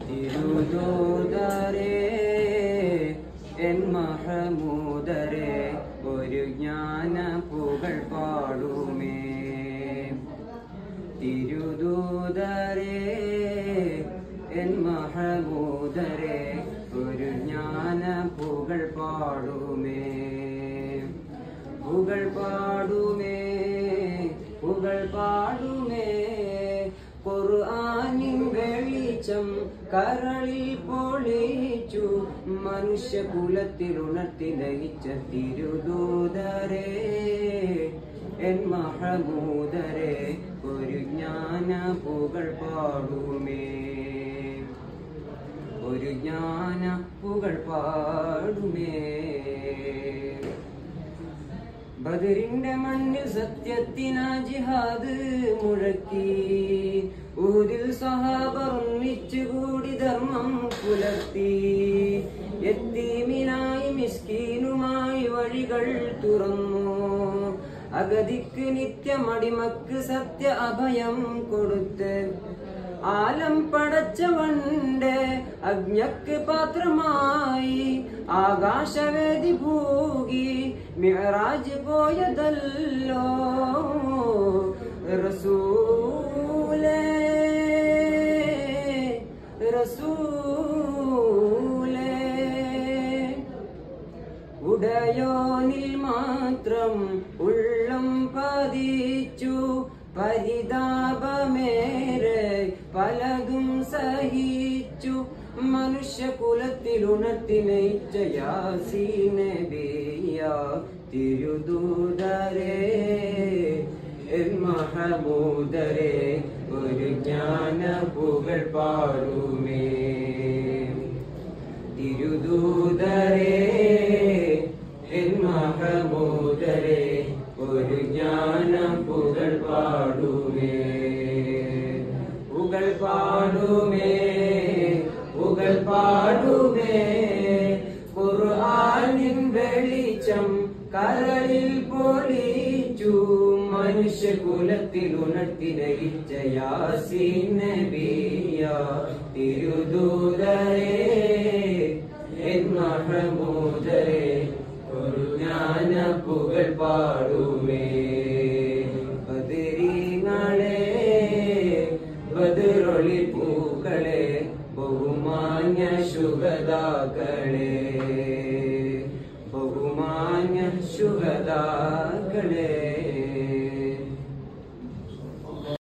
തിരുദൂതരേ N മഹമൂദരേ ഒരു ജ്ഞാന പുകൾ പാടുമേ തിരുദൂതരേ N മഹമൂദരേ ഒരു ജ്ഞാന പുകൾ പാടുമേ പുകൾ പാടുമേ പുകൾ പാടുമേ ഖുർആനിൻ വെളിച്ചം കരളിൽ പൊളിച്ചു മനുഷ്യകുലത്തിൽ ഉണർത്തി നയിച്ച തിരുദൂതരേ എൻ മഹമൂദരേ ഒരു ജ്ഞാന പുകൾ പാടുമേ ഒരു ജ്ഞാന പുകൾ പാടുമേ ബദറിന്റെ മണ്ണിൽ സത്യത്തിന ജിഹാദ് മുഴക്കി ഊതിൽ സഹാബർ ഒന്നിച്ചുകൂടി ധർമ്മം പുലർത്തി എത്തീമിനായി മിസ്കീനുമായി വഴികൾ തുറന്നു അഗതിക്ക് നിത്യമടിമക്ക് സത്യ അഭയം കൊടുത്ത് ആലം പടച്ചവണ്ട് അജ്ഞക്ക് പാത്രമായി ആകാശവേദി ഭൂകി മിറാജ് പോയതല്ലോ റസൂലേ റസൂലേ ഉടയോനിൽ മാത്രം ഉള്ളം പതിച്ചു പരിതാപമേറെ പലതും സഹിച്ചു മനുഷ്യകുലത്തിൽ ഉണർത്തി നയിച്ച യാസീനബിയ തിരുദൂതരേ എൻ മഹബൂദരേ ഒരു ജ്ഞാന പുകൾ പാടുമേ തിരുദൂതരേ എൻ മഹബൂദരേ ഒരു ജ്ഞാന പുകൾ പാടുമേ പുകൾ പാടുമേ പുകൾ പാടുമേ ഖുർആനിൻ വെളിച്ചം കരളിൽ പൊളിച്ചു മനുഷ്യകുലത്തിൽ ഉണർത്തി നയിച്ച യാസീൻ നബിയ തിരുദൂതരേ എൻ മഹമൂദരേ ഒരു ജ്ഞാന പുകൾ പാടുമേ ബദരീങ്ങളെ ബദറൊളി പൂക്കളെ ബഹുമാന്യ ശുഭദാക്കളെ